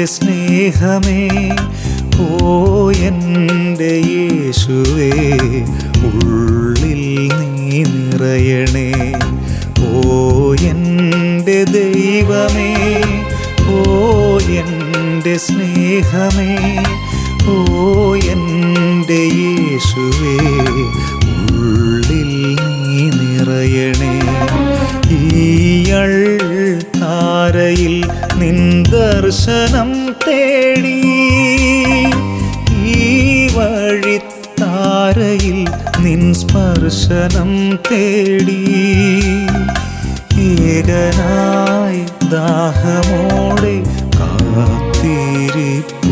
സ്നേഹമേ ഓ എൻ്റെ യേശുവേ ഉള്ളിൽ നീ നിറയണേ ഓ എൻ്റെ ദൈവമേ ഓ എൻ്റെ സ്നേഹമേ ഓ എൻ്റെ യേശുവേ ഉള്ളിൽ നീ നിറയണേ ഈയൾ താരയിൽ നിൻ ദർശനം തേടി ഈ വഴിത്താരയിൽ നിൻ സ്പർശനം തേടി ഏകനായി ദാഹമോടെ കാത്തിരിപ്പൂ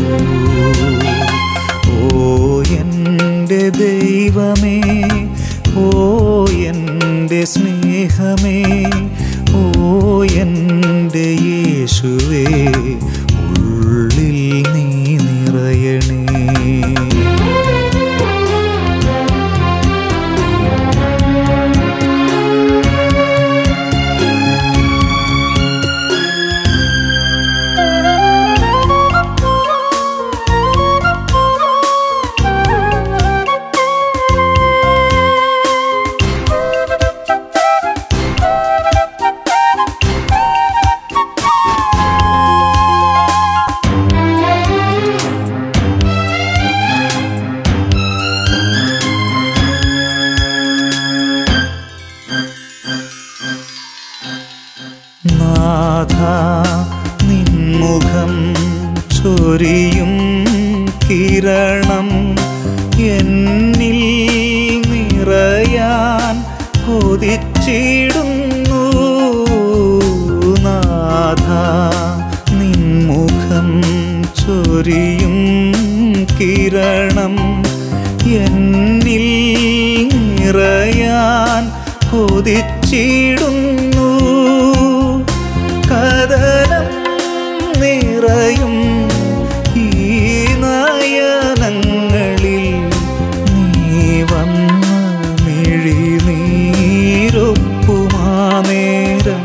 ഓ എൻ്റെ ദൈവമേ ഓ എൻ്റെ സ്നേഹമേ ഓ എൻ്റെ യേശുവേ ഉള്ളിൽ നീ നിറയണേ നാഥ നിൻമുഖം ചൊരിയും കിരണം എന്നിൽ നിറയാൻ കൊതിച്ചിടുന്നു നാഥ നിൻമുഖം ചൊരിയും കിരണം എന്നിൽ നിറയാൻ കൊതിച്ചിടുന്നു കഥനം നിറയും ഈ നയനങ്ങളിൽ നീ വന്ന മിഴിനീരൊപ്പുമാനേരം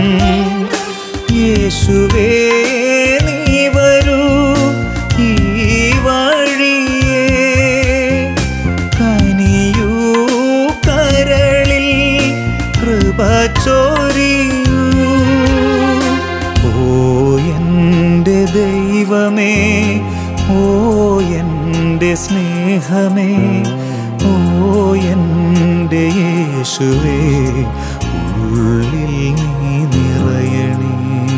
യേശുവേ നീ വരൂ ഈ വഴിയേ കനിയൂ കരളിൽ കൃപ ചോരിയൂ ഓ എൻ്റെ ദൈവമേ ഓ എൻ്റെ സ്നേഹമേ ഓ എൻ്റെ യേശുവേ ഉള്ളിൽ നീ നിറയണേ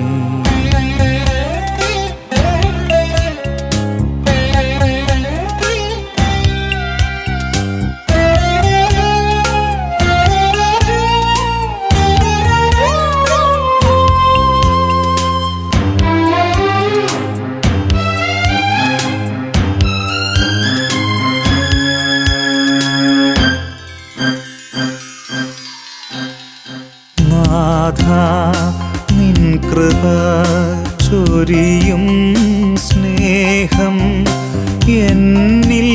നാഥ നിൻ കൃപ ചൊരിയും സ്നേഹം എന്നിൽ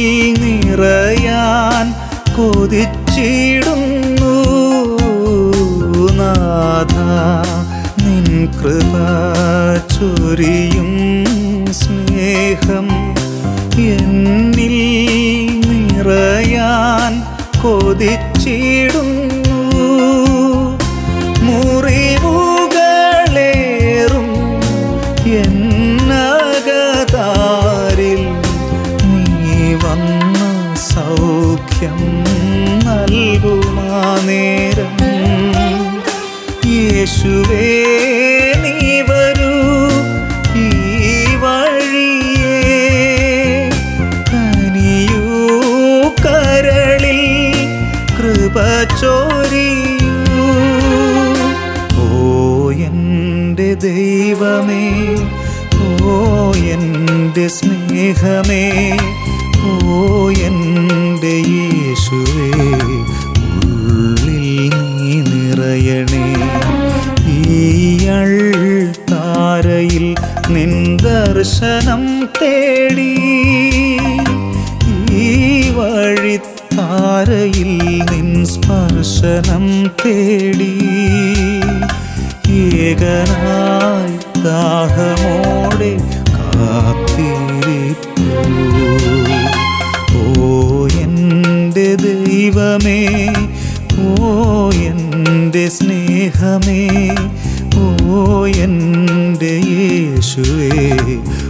നിറയാൻ കൊതിച്ചിടുന്നു നാഥ നിൻ കൃപ ചൊരിയും സ്നേഹം എന്നിൽ നിറയാൻ കൊതിച്ചിടുന്നു മുറിവുകളേറും എന്നകതാരിൽ നീ വന്ന സൗഖ്യം നൽകുമാ നേരം യേശുവേ നീ വരൂ ഈ വഴിയേ കനിയൂ കരളിൽ കൃപ ചോരിയൂ ഓ എൻ്റെ ദൈവമേ ഓ എൻ്റെ സ്നേഹമേ ഓ എൻ്റെ യേശുവേ ഉള്ളിൽ നീ നിറയണേ ഈയൾ താരയിൽ നിൻ ദർശനം തേടി ഈ വഴിത്താരയിൽ നിൻ സ്പർശനം തേടി ഏകനായി ദാഹമോടെ കാത്തിരിപ്പൂ ഓ എൻ്റെ ദൈവമേ ഓ എൻ്റെ സ്നേഹമേ ഓ എൻ്റെ യേശുവേ